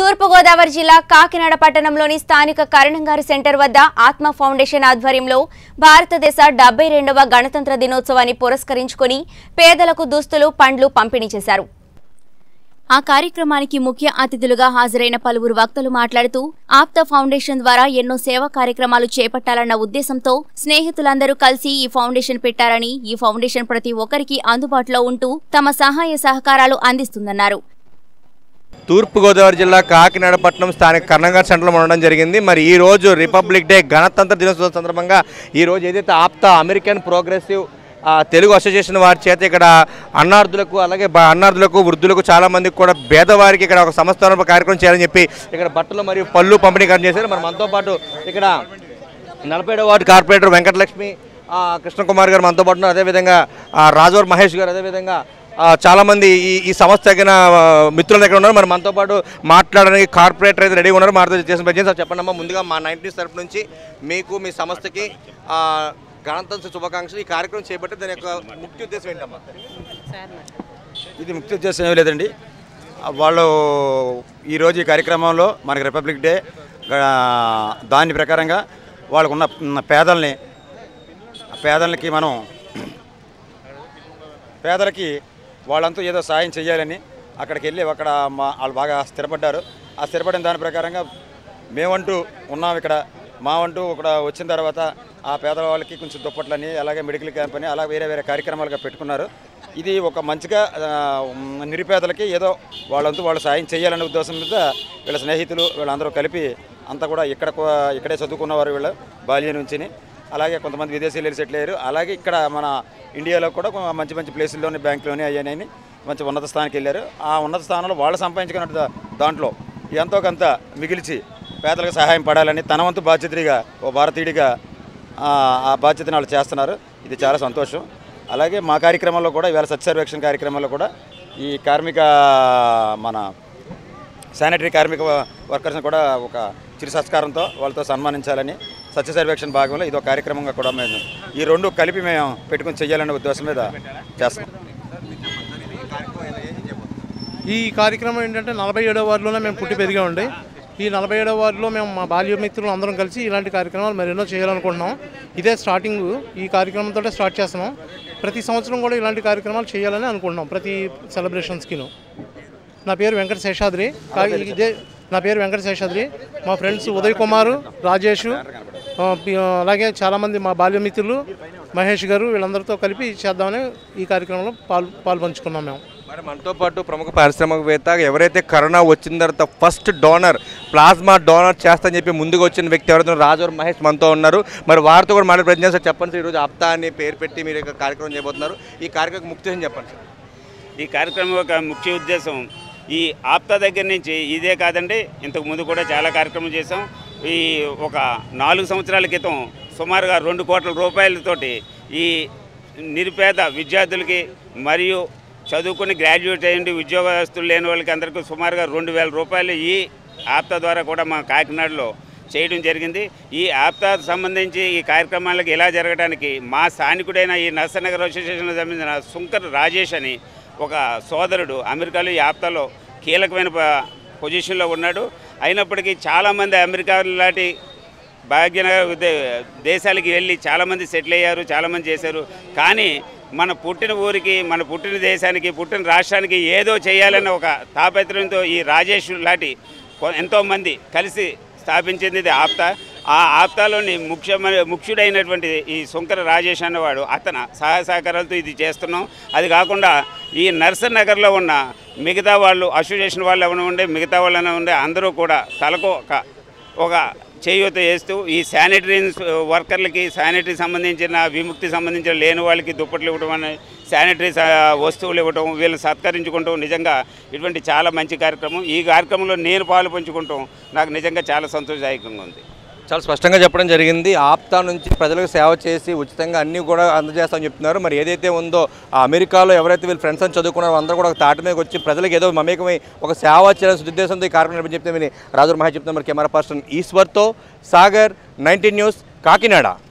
తూర్పుగోదావరి జిల్లా కాకినాడ పట్టణంలోని స్థానిక కరణంగారి సెంటర్ వద్ద ఆత్మ ఫౌండేషన్ ఆధ్వర్యంలో భారతదేశ డెబ్బై రెండవ గణతంత్ర దినోత్సవాన్ని పురస్కరించుకుని పేదలకు దుస్తులు పండ్లు పంపిణీ చేశారు ఆ కార్యక్రమానికి ముఖ్య అతిథులుగా హాజరైన పలువురు వక్తలు మాట్లాడుతూ ఆప్త ఫౌండేషన్ ద్వారా ఎన్నో సేవా కార్యక్రమాలు చేపట్టాలన్న ఉద్దేశంతో స్నేహితులందరూ కలిసి ఈ ఫౌండేషన్ పెట్టారని ఈ ఫౌండేషన్ ప్రతి ఒక్కరికి అందుబాటులో ఉంటూ తమ సహాయ సహకారాలు అందిస్తుందన్నారు తూర్పుగోదావరి జిల్లా కాకినాడ పట్టణం స్థానిక కర్ణంగార్ సెంటర్లో ఉండడం జరిగింది మరి ఈ రోజు రిపబ్లిక్ డే గణతంత్ర దినోత్సవం సందర్భంగా ఈ రోజు ఏదైతే ఆప్తా అమెరికన్ ప్రోగ్రెసివ్ ఆ, తెలుగు అసోసియేషన్ వారి చేత ఇక్కడ అన్నార్థులకు అలాగే బ- అన్నార్థులకు వృద్ధులకు చాలా మందికి కూడా పేదవారికి ఇక్కడ ఒక సంస్థాన కార్యక్రమం చేయాలని చెప్పి ఇక్కడ బట్టలు మరియు పళ్ళు పంపిణీ కార్యక్రమం చేశారు మరి మనతో పాటు ఇక్కడ నలభై ఏడవ వార్డు కార్పొరేటర్ వెంకటలక్ష్మి ఆ, కృష్ణకుమార్ గారు మనతో పాటు ఉన్నారు అదేవిధంగా ఆ, రాజవర్ మహేష్ గారు అదేవిధంగా ఆ, చాలా మంది ఈ ఈ సంస్థ తగిన ఆ, మిత్రులు దగ్గర ఉన్నారు మరి మనతో పాటు మాట్లాడడానికి కార్పొరేటర్ అయితే రెడీగా ఉన్నారు మాతో చేసిన ప్రజలు సార్ చెప్పండి అమ్మా ముందుగా మా నైన్టీస్ తరపు నుంచి మీకు మీ సంస్థకి ఆ, గణతంత్ర శుభాకాంక్షలు ఈ కార్యక్రమం చేపట్టి దాని యొక్క ముఖ్య ఉద్దేశం ఏంటమ్మా ఇది ముఖ్య ఉద్దేశం ఏమీ లేదండి ఆ, వాళ్ళు ఈరోజు ఈ కార్యక్రమంలో మనకి రిపబ్లిక్ డే ఆ, దాని ప్రకారంగా వాళ్ళకు ఉన్న ఉన్న పేదల్ని ఆ పేదలకి మనం పేదలకి వాళ్ళంతా ఏదో సాయం చేయాలని అక్కడికి వెళ్ళి అక్కడ మా వాళ్ళు బాగా స్థిరపడ్డారు ఆ స్థిరపడిన దాని ప్రకారంగా మేమంటూ ఉన్నాం ఇక్కడ మా అంటూ ఇక్కడ వచ్చిన తర్వాత ఆ పేదవాళ్ళకి కొంచెం దుప్పట్లని అలాగే మెడికల్ క్యాంప్ అని అలా వేరే వేరే కార్యక్రమాలుగా పెట్టుకున్నారు ఇది ఒక మంచిగా ఆ, ఉమ్, నిరుపేదలకి ఏదో వాళ్ళంతూ వాళ్ళు సాయం చేయాలనే ఉద్దేశం మీద వీళ్ళ స్నేహితులు వీళ్ళందరూ కలిపి అంతా కూడా ఇక్కడ కూ- ఇక్కడే చదువుకున్నవారు వీళ్ళు బాల్యం నుంచిని అలాగే కొంతమంది విదేశీయులు వెళ్ళి సెటిల్ అయ్యారు అలాగే ఇక్కడ మన ఇండియాలో కూడా కొ- మంచి మంచి ప్లేసుల్లోని బ్యాంకులోని అయ్యాయని మంచి ఉన్నత స్థానానికి వెళ్ళారు ఆ ఉన్నత స్థానంలో వాళ్ళు సంపాదించుకున్న దా- దాంట్లో ఎంతో కొంత మిగిల్చి పేదలకు సహాయం పడాలని తన వంతు బాధ్యతగా ఓ భారతీయుడిగా ఆ ఆ బాధ్యతను వాళ్ళు చేస్తున్నారు ఇది చాలా సంతోషం అలాగే మా కార్యక్రమంలో కూడా ఇవాళ సత్య సర్వేక్షణ కార్యక్రమంలో కూడా ఈ కార్మిక మన శానిటరీ కార్మిక వర్కర్స్ని కూడా ఒక చిరు సంస్కారంతో వాళ్ళతో సన్మానించాలని సత్య సర్వేక్షణ భాగంలో ఇదో కార్యక్రమంగా కూడా మేము ఈ రెండు కలిపి మేము పెట్టుకుని చేయాలనే ఉద్దేశం మీద చేస్తున్నాం ఈ కార్యక్రమం ఏంటంటే నలభై ఏడవ వార్డులోనే మేము పుట్టి పెరిగామండి ఈ నలభై ఏడవ వార్డులో మేము మా బాల్య మిత్రులు అందరం కలిసి ఇలాంటి కార్యక్రమాలు మరెన్నో చేయాలనుకుంటున్నాం ఇదే స్టార్టింగ్ ఈ కార్యక్రమంతో స్టార్ట్ చేస్తున్నాం ప్రతి సంవత్సరం కూడా ఇలాంటి కార్యక్రమాలు చేయాలని అనుకుంటున్నాం ప్రతి సెలబ్రేషన్స్కిను నా పేరు వెంకట శేషాద్రి కా- ఇదే నా పేరు వెంకట శేషాద్రి మా ఫ్రెండ్స్ ఉదయ్ కుమారు రాజేష్ ఆ, పి- అలాగే చాలామంది మా బాల్య మిత్రులు మహేష్ గారు వీళ్ళందరితో కలిపి చేద్దామని ఈ కార్యక్రమంలో పాలు పాలు పంచుకున్నాం మేము మరి మనతో పాటు ప్రముఖ పారిశ్రామికవేత్త ఎవరైతే కరోనా వచ్చిన తర్వాత ఫస్ట్ డోనర్ ప్లాస్మా డోనర్ చేస్తా అని చెప్పి ముందుకు వచ్చిన వ్యక్తి ఎవరైతే రాజవర్ మహేష్ మనతో ఉన్నారు మరి వారితో కూడా మాట్లాడే ప్రయత్నం సార్ చెప్పండి సార్ ఈరోజు ఆప్తా అని పేరు పెట్టి మీరు ఒక కార్యక్రమం చేయబోతున్నారు ఈ కార్యక్రమం ముక్తి అని చెప్పండి సార్ ఈ కార్యక్రమం యొక్క ముఖ్య ఉద్దేశం ఈ ఆప్తా దగ్గర నుంచి ఇదే కాదండి ఇంతకు ముందు కూడా చాలా కార్యక్రమం చేసాం ఈ ఒక నాలుగు సంవత్సరాల క్రితం సుమారుగా రెండు కోట్ల రూపాయలతోటి ఈ నిరుపేద విద్యార్థులకి మరియు చదువుకుని గ్రాడ్యుయేట్ అయ్యండి ఉద్యోగస్తులు లేని వాళ్ళకి అందరికీ సుమారుగా రెండు వేల రూపాయలు ఈ ఆప్తా ద్వారా కూడా మా కాకినాడలో చేయడం జరిగింది ఈ ఆప్తా సంబంధించి ఈ కార్యక్రమాలకు ఇలా జరగడానికి మా స్థానికుడైన ఈ నర్సనగర్ అసోసియేషన్కి సంబంధించిన శుంకర్ రాజేష్ అని ఒక సోదరుడు అమెరికాలో ఈ ఆప్తాలో కీలకమైన ప- పొజిషన్లో ఉన్నాడు అయినప్పటికీ చాలామంది అమెరికా లాంటి భాగ్యనగర్ దే- దేశాలకి వెళ్ళి చాలామంది సెటిల్ అయ్యారు చాలామంది చేశారు కానీ మన పుట్టిన ఊరికి మన పుట్టిన దేశానికి పుట్టిన రాష్ట్రానికి ఏదో చేయాలన్న ఒక తాపత్రయంతో ఈ రాజేష్ లాంటి కొ- ఎంతోమంది కలిసి స్థాపించింది ఇది ఆప్తా ఆ ఆప్తాలోని ముఖ్యమైన ముఖ్యుడైనటువంటి ఈ శంకర రాజేష్ అన్నవాడు అతను సహాయ సహకారాలతో ఇది చేస్తున్నాం అది కాకుండా ఈ నర్సర్ నగర్లో ఉన్న మిగతా వాళ్ళు అసోసియేషన్ వాళ్ళు ఎవరైనా ఉండే మిగతా వాళ్ళైనా ఉండే అందరూ కూడా తలకు ఒక ఒక చేయూత వేస్తూ ఈ శానిటరీ వర్కర్లకి శానిటరీ సంబంధించిన విముక్తి సంబంధించిన లేని వాళ్ళకి దుప్పట్లు ఇవ్వడం అనే శానిటరీ స- వస్తువులు ఇవ్వడం వీళ్ళని సత్కరించుకుంటాం నిజంగా ఇటువంటి చాలా మంచి కార్యక్రమం ఈ కార్యక్రమంలో నేను పాలు పంచుకుంటాం నాకు నిజంగా చాలా సంతోషదాయకంగా ఉంది చాలా స్పష్టంగా చెప్పడం జరిగింది ఆప్తా నుంచి ప్రజలకు సేవ చేసి ఉచితంగా అన్నీ కూడా అందజేస్తామని చెప్తున్నారు మరి ఏదైతే ఉందో ఆ అమెరికాలో ఎవరైతే వీళ్ళు ఫ్రెండ్స్ అని చదువుకున్నారో అందరూ కూడా ఒక తాటి మీదకి వచ్చి ప్రజలకు ఏదో మమేకమై ఒక సేవ చేయాల్సిన ఉద్దేశంతో ఈ కార్యక్రమం నిర్వహించి చెప్తే మీరు రాజుర్ మహేష్ చెప్తున్నారు మరి కెమెరా పర్సన్ ఈశ్వర్తో సాగర్ నైన్టీన్ న్యూస్ కాకినాడ